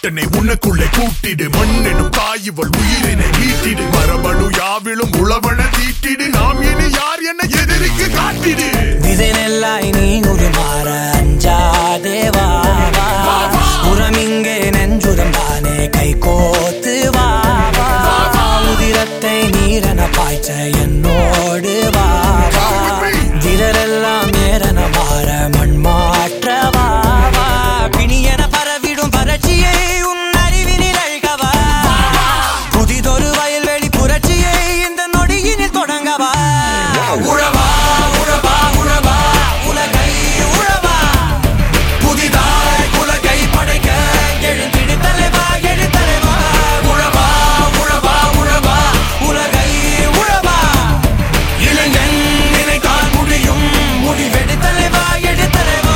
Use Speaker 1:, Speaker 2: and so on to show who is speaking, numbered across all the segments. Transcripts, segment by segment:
Speaker 1: பாட்டனை உனக்குள்ளே கூட்டிடு மண்ணெனும் தாயிவள் உயிரினை ஈட்டிடு மரபணு யாவிலும் உழவன தீட்டிடு நாம் இனி யார் என எதிரிக்கு காட்டிடு
Speaker 2: திசைநெல்லாய் நீ உருமாற அஞ்சாதே வா வா. உரமிங்கே நெஞ்சுரம் தானே கை கோத்து வா வா. உதிரத்தை நீரென பாய்ச்ச என்னோடு வா வா. திரரெல்லாம் நேரென மாற மண் மாற்ற வா வா. பிணியென பரவிடும் பரட்சியை உன் அறிவினில் அழுகவா புதிதொரு வயல்வெளி புரட்சியை இந்த நொடியினில் தொடங்கவா உழவா உழவா உழவா உலகை உழவா புதிதாய் உலகை படைக்க எழுந்திடு தலைவா எழு தலைவா உழவா உழவா உழவா உலகை உழவா இளைஞன் நினைத்தால் முடியும் முடிவெடு தலைவா எடு தலைவா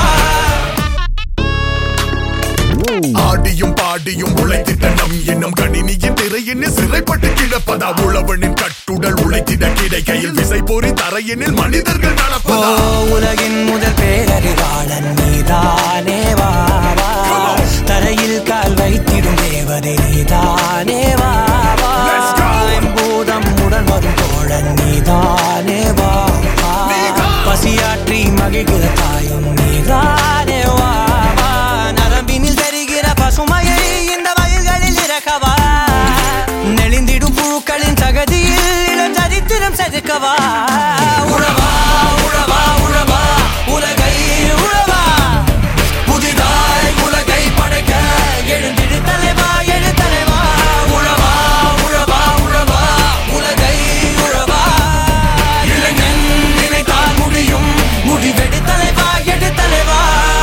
Speaker 1: ஆடியும் பாடியும் உழைத்திட்ட நம் எண்ணம் கணினியின் திரையினில் சிறைப்பட்டு கிடப்பதா உழவனின் கட்டுடல் உழைத்திட கிடைக்கையில் விசை போரி தரையினில் மனிதர்கள்
Speaker 2: ஓ
Speaker 1: நடப்பதா
Speaker 2: உலகின் முதல் பேரறிவாளன் நீதானே வா வா. தரையில் கால் வைத்திடும் தேவதை நீதானே வா வா.
Speaker 1: Let's go.
Speaker 2: பூதம் உடன் வரும் தோழன் நீதானே வா வா.
Speaker 1: நீதான்.
Speaker 2: பசியாற்றி மகிழ்கிற தாயும் நீதானே வா வா. நரம்பினில் தெரிகிற பசுமையை இந்த வயல்களில் இறக்கவா நெளிந்திடும் புழுக்களின் தகதியில் இளம் சரித்திரம் செதுக்கவா உழவா உழவா உழவா உலகை உழவா புதிதாய் உலகை படைக்க எழுந்திடு தலைவா எழு தலைவா உழவா உழவா உழவா உலகை உழவா இளைஞன் நினைத்தால் முடியும் முடிவெடு தலைவா எடு தலைவா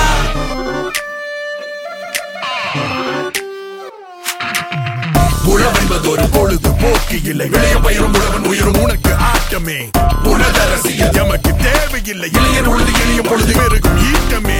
Speaker 1: உழவென்பது ஒரு பொழுது போக்கு இல்லை இளைய பயிரும் உழவன் உயிரும் உனக்கு ஆட்டமே உனதரசியல் எமக்கு தேவையில்லை இளையர் உழுது எளிய பொழுது பெருகும் ஈட்டமே